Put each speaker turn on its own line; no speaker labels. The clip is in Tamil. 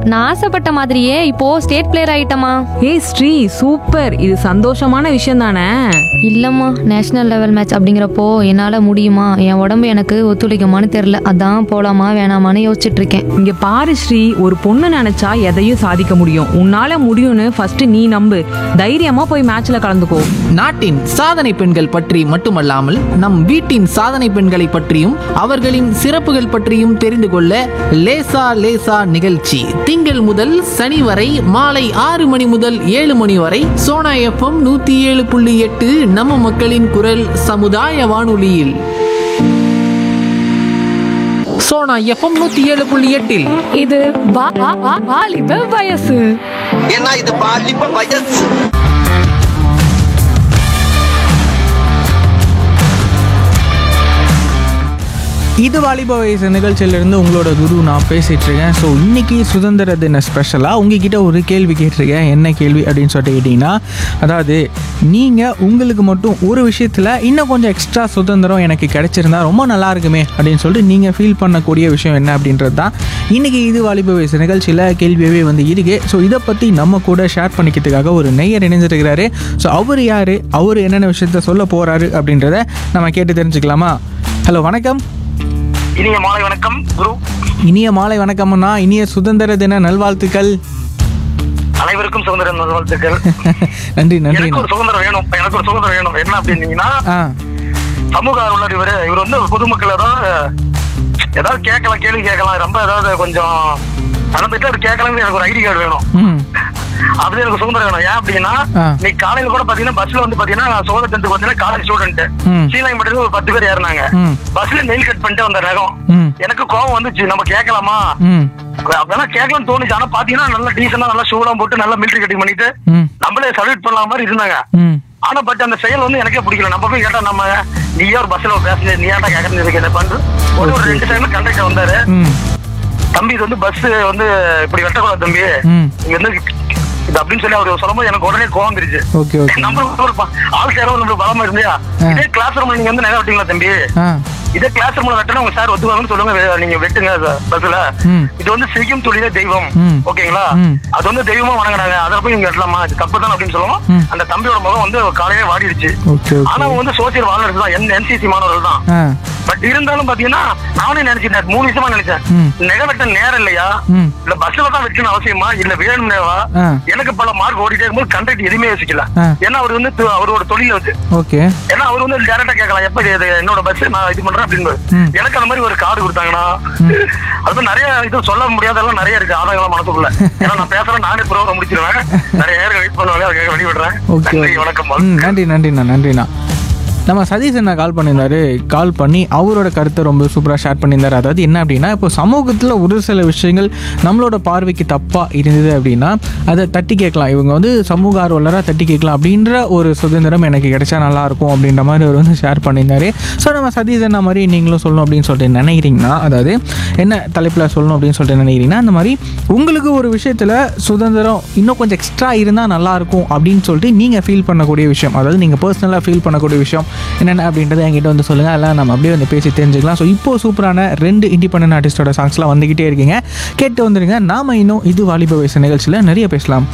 நான் ஆசைப்பட்ட மாதிரியே இப்போ ஸ்டேட் பிளேயர் ஆயிட்டமா
ஏய் ஸ்ரீ சூப்பர் இது சந்தோஷமான விஷயம் தானே
இல்லம்மா நேஷனல் லெவல் மேட்ச் அப்படிங்கிறப்போ என்னால முடியுமா என் உடம்பு எனக்கு ஒத்துழைக்குமான்னு தெரியல அதான் போலாமா வேணாமான்னு யோசிச்சுட்டு இருக்கேன்
இங்க பாரு ஸ்ரீ ஒரு பொண்ணு நினைச்சா எதையும் சாதிக்க முடியும் உன்னால முடியும்னு ஃபர்ஸ்ட் நீ நம்பு தைரியமா போய் மேட்ச்ல கலந்துக்கோ
நாட்டின் சாதனை பெண்கள் பற்றி மட்டுமல்லாமல் நம் வீட்டின் சாதனை பெண்களை பற்றியும் அவர்களின் சிறப்புகள் பற்றியும் தெரிந்து கொள்ள லேசா லேசா நிகழ்ச்சி திங்கள் முதல் சனி வரை மாலை ஆறு மணி முதல் ஏழு மணி வரை சோனா எஃப்எம் நூத்தி ஏழு புள்ளி எட்டு நம்ம மக்களின் குரல் சமுதாய வானொலியில் சோனா எஃப்எம் நூத்தி ஏழு புள்ளி எட்டில்
இது வா- வா- வா- வாலிப வயசு
ஏன்னா இது பாலிப்ப வயசு
இது வாலிப வயசு நிகழ்ச்சியிலிருந்து உங்களோட குரு நான் பேசிட்டு இருக்கேன் ஸோ இன்னைக்கு சுதந்திர தின ஸ்பெஷலாக உங்ககிட்ட ஒரு கேள்வி கேட்டிருக்கேன் என்ன கேள்வி அப்படின்னு சொல்லிட்டு கேட்டிங்கன்னா அதாவது நீங்கள் உங்களுக்கு மட்டும் ஒரு விஷயத்தில் இன்னும் கொஞ்சம் எக்ஸ்ட்ரா சுதந்திரம் எனக்கு கிடைச்சிருந்தா ரொம்ப நல்லா இருக்குமே அப்படின்னு சொல்லிட்டு நீங்கள் ஃபீல் பண்ணக்கூடிய விஷயம் என்ன அப்படின்றது தான் இன்றைக்கி இது வாலிப வயசு நிகழ்ச்சியில் கேள்வியாகவே வந்து இருக்கு ஸோ இதை பற்றி நம்ம கூட ஷேர் பண்ணிக்கிறதுக்காக ஒரு நெய்யர் இணைஞ்சிருக்கிறாரு ஸோ அவர் யார் அவர் என்னென்ன விஷயத்த சொல்ல போகிறாரு அப்படின்றத நம்ம கேட்டு தெரிஞ்சுக்கலாமா ஹலோ வணக்கம்
இனிய மாலை வணக்கம் குரு
இனிய மாலை வணக்கம்ண்ணா இனிய சுதந்திர தின நல்வாழ்த்துக்கள்
அனைவருக்கும் சுதந்திர நல்வாழ்த்துக்கள்
நன்றி நன்றி
எனக்கு ஒரு சுதந்திரம் வேணும் எனக்கு ஒரு சுதந்திரம் வேணும் என்ன அப்படின்னீங்கன்னா
ஆ
சமூக ஆர்வலர் இவரு இவர் வந்து பொதுமக்கள் ஏதாவது ஏதாவது கேட்கலாம் கேள்வி கேட்கலாம் ரொம்ப ஏதாவது கொஞ்சம் நடந்துட்டு அது கேட்கலாம்னு எனக்கு ஒரு ஐடி கார்டு வேணும்
ம்
அப்படி எனக்கு சுதந்திரம் வேணும் ஏன் அப்படின்னா
ஆ.
நீ காலையில கூட பாத்தீங்கன்னா பஸ்ல வந்து பாத்தீங்கன்னா நான் சுதந்திர தினத்துக்கு பாத்தீங்கன்னா காலேஜ் ஸ்டூடெண்ட்
ம்.
சீலாய் மட்டும் ஒரு பத்து பேர் ஏறினாங்க
ம்.
பஸ்ல நெயில் கட் பண்ணிட்டு வந்த ரகம்
ம்.
எனக்கு கோவம் வந்துச்சு நம்ம கேட்கலாமா
ம்
அப்பெல்லாம் கேட்கலாம்னு தோணுச்சு ஆனா பாத்தீங்கன்னா நல்லா டீசெண்டா நல்லா ஷூலாம் போட்டு நல்லா மிலிட்டரி கட்டிங் பண்ணிட்டு
ம்
நம்மளே சல்யூட் பண்ணலாம் மாதிரி இருந்தாங்க
ம்
ஆனா பட் அந்த செயல் வந்து எனக்கே பிடிக்கல நம்ம போய் கேட்டா நம்ம நீயே ஒரு பஸ்ல பேசஞ்சர் நீ ஏன்டா கேட்கறது இதுக்கு என்ன பண்ற ஒரு ஒரு ரெண்டு டைம்ல கண்டக்டர் வந்தாரு
ம்
தம்பி இது வந்து பஸ் வந்து இப்படி வெட்டக்கூடாது தம்பி
ம்.
இங்க வந்து இது அப்படின்னு சொல்லி அவர் சொல்லும்போது எனக்கு உடனே கோவம் வந்துருச்சு
ஓகே ஓகே
நம்ம ஒரு ப- ஆள் சேரம் நம்மளுக்கு பலமா இருந்தியா
ஆ.
இதே கிளாஸ் ரூம்ல நீங்க வந்து நிறைய வெட்டீங்களா தம்பி
ஆ
இதே கிளாஸ் ரூம்ல வெட்டணும் உங்க சார் ஒத்துவாங்கன்னு சொல்லுங்க வே- நீங்க வெட்டுங்க பஸ்ல
ம்.
இது வந்து செய்யும் தொழிலே தெய்வம்
ம்.
ஓகேங்களா
ம்.
அது வந்து தெய்வமா வணங்குறாங்க அதை போய் இங்க வெட்டலாமா இது தப்பு தான் அப்படின்னு சொல்லுவோம்
ம்.
அந்த தம்பியோட முகம் வந்து காலையே வாடிடுச்சு
ஓகே
ஆனா
ஓகே
அவங்க வந்து சோசியல் வாழறது தான் என் என்சிசி மாணவர்கள் தான்
ஆ
பட் இருந்தாலும் பாத்தீங்கன்னா நானே நினைச்சிட்டேன் மூணு விஷயமா நினைச்சேன்
ம்.
நெக வெட்ட நேரம் இல்லையா
ம்.
இல்ல பஸ்ல தான் வைக்கணும் அவசியமா இல்ல வேணும்னேவா
ஆ.
எனக்கு பல மார்க் ஓடிட்டே இருக்கும்போது கண்டக்ட் எதுவுமே யோசிக்கல
ஆ.
ஏன்னா அவர் வந்து து- அவரோட தொழில வச்சு
ஓகே
ஏன்னா அவர் வந்து டேரக்டா கேட்கலாம் எப்ப இது என்னோட பஸ் நான் இது பண்றேன் அப்படின்னு
ம்.
எனக்கு அந்த மாதிரி ஒரு கார்டு கொடுத்தாங்கன்னா அது மாதிரி நிறைய இது சொல்ல முடியாதெல்லாம் நிறைய இருக்கு ஆதாயங்களா மனசுக்குள்ள ஏன்னா நான் பேசுறேன் நானே ப்ரோக்ராம் முடிச்சிருவேன் நிறைய நேரம் வெயிட் பண்ணுவாங்க அதுக்காக வெளிய விடுறேன்
ஓகே
நன்றி வணக்கம்
ம் நன்றி நன்றிண்ணா நன்றிண்ணா நம்ம சதீஷ் அண்ணா கால் பண்ணியிருந்தாரு கால் பண்ணி அவரோட கருத்தை ரொம்ப சூப்பராக ஷேர் பண்ணியிருந்தாரு அதாவது என்ன அப்படின்னா இப்போ சமூகத்தில் ஒரு சில விஷயங்கள் நம்மளோட பார்வைக்கு தப்பாக இருந்தது அப்படின்னா அதை தட்டி கேட்கலாம் இவங்க வந்து சமூக ஆர்வலராக தட்டி கேட்கலாம் அப்படின்ற ஒரு சுதந்திரம் எனக்கு கிடைச்சா நல்லா இருக்கும் அப்படின்ற மாதிரி அவர் வந்து ஷேர் பண்ணியிருந்தாரு ஸோ நம்ம சதீஷ் அண்ணா மாதிரி நீங்களும் சொல்லணும் அப்படின்னு சொல்லிட்டு நினைக்கிறீங்கன்னா அதாவது என்ன தலைப்பில் சொல்லணும் அப்படின்னு சொல்லிட்டு நினைக்கிறீங்கன்னா அந்த மாதிரி உங்களுக்கு ஒரு விஷயத்தில் சுதந்திரம் இன்னும் கொஞ்சம் எக்ஸ்ட்ரா இருந்தால் நல்லாயிருக்கும் அப்படின்னு சொல்லிட்டு நீங்கள் ஃபீல் பண்ணக்கூடிய விஷயம் அதாவது நீங்கள் பர்சனலாக ஃபீல் பண்ணக்கூடிய விஷயம் என்னென்ன அப்படின்றத என்கிட்ட வந்து சொல்லுங்கள் அதெல்லாம் நம்ம அப்படியே வந்து பேசி தெரிஞ்சுக்கலாம் ஸோ இப்போது சூப்பரான ரெண்டு இண்டிபெண்டன்ட் ஆர்டிஸ்டோட சாங்ஸ்லாம் வந்துக்கிட்டே இருக்கீங்க கேட்டு வந்துடுங்க நாம இன்னும் இது வாலிப வயசு நிகழ்ச்சியில் நிறைய பேசலாம்